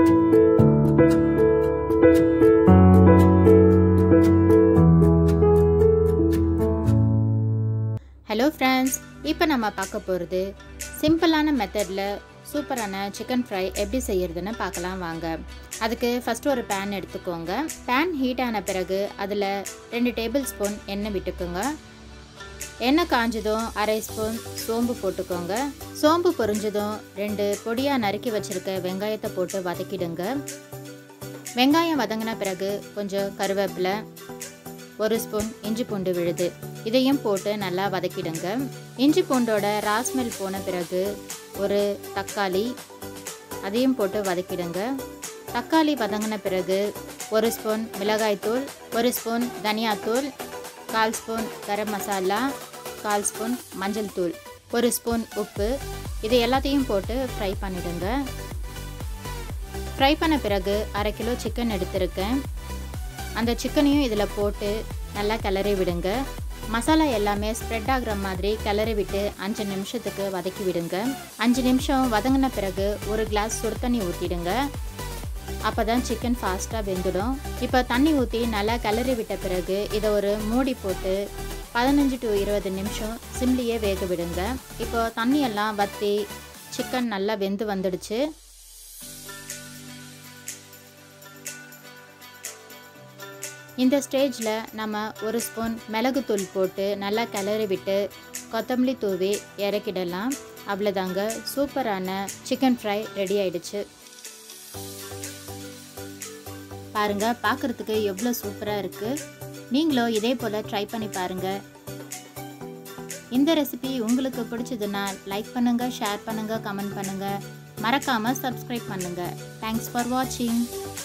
hello friends இப்போ நம்ம பார்க்க போகிறது சிம்பிளான மெத்தடில் சூப்பரான சிக்கன் ஃப்ரை எப்படி செய்யறதுன்னு பார்க்கலாம் வாங்க அதுக்கு ஃபஸ்ட்டு ஒரு பேன் எடுத்துக்கோங்க பேன் ஹீட் ஆன பிறகு அதில் ரெண்டு டேபிள் ஸ்பூன் எண்ணெய் விட்டுக்கோங்க எண்ணெய் காஞ்சதும் அரை ஸ்பூன் சோம்பு போட்டுக்கோங்க சோம்பு பொரிஞ்சதும் ரெண்டு பொடியாக நறுக்கி வச்சுருக்க வெங்காயத்தை போட்டு வதக்கிடுங்க வெங்காயம் வதங்கின பிறகு கொஞ்சம் கருவேப்பிலை ஒரு ஸ்பூன் இஞ்சி பூண்டு விழுது இதையும் போட்டு நல்லா வதக்கிடுங்க இஞ்சி பூண்டோட ராஸ்மெல் போன பிறகு ஒரு தக்காளி அதையும் போட்டு வதக்கிடுங்க தக்காளி வதங்கின பிறகு ஒரு ஸ்பூன் மிளகாய்த்தூள் ஒரு ஸ்பூன் தனியாத்தூள் கால் ஸ்பூன் கரம் மசாலா கால் ஸ்பூன் மஞ்சள் தூள் ஒரு ஸ்பூன் உப்பு இது எல்லாத்தையும் போட்டு ஃப்ரை பண்ணிடுங்க ஃப்ரை பண்ண பிறகு அரை கிலோ சிக்கன் எடுத்திருக்கேன் அந்த சிக்கனையும் இதில் போட்டு நல்லா கிளறி விடுங்க மசாலா எல்லாமே ஸ்ப்ரெட் ஆகுற மாதிரி கிளறி விட்டு அஞ்சு நிமிஷத்துக்கு வதக்கி விடுங்க அஞ்சு நிமிஷம் வதங்கின பிறகு ஒரு கிளாஸ் சுடு தண்ணி ஊற்றிடுங்க அப்போ தான் சிக்கன் ஃபாஸ்ட்டாக வெந்துடும் இப்போ தண்ணி ஊற்றி நல்லா கிளறி விட்ட பிறகு இதை ஒரு மூடி போட்டு பதினஞ்சு டு இருபது நிமிஷம் சிம்லியே வேக விடுங்க இப்போ தண்ணியெல்லாம் வற்றி சிக்கன் நல்லா வெந்து வந்துடுச்சு இந்த ஸ்டேஜில் நம்ம ஒரு ஸ்பூன் மிளகுத்தூள் போட்டு நல்லா கிளறி விட்டு கொத்தமல்லி தூவி இறக்கிடலாம் அவ்வளோதாங்க சூப்பரான சிக்கன் ஃப்ரை ரெடி ஆயிடுச்சு பாருங்கள் பார்க்குறதுக்கு எவ்வளோ சூப்பராக இருக்குது நீங்களும் இதே போல் ட்ரை பண்ணி பாருங்கள் இந்த ரெசிபி உங்களுக்கு பிடிச்சதுன்னா லைக் பண்ணுங்கள் ஷேர் பண்ணுங்கள் கமெண்ட் பண்ணுங்கள் மறக்காமல் சப்ஸ்கிரைப் பண்ணுங்கள் தேங்க்ஸ் ஃபார் வாட்சிங்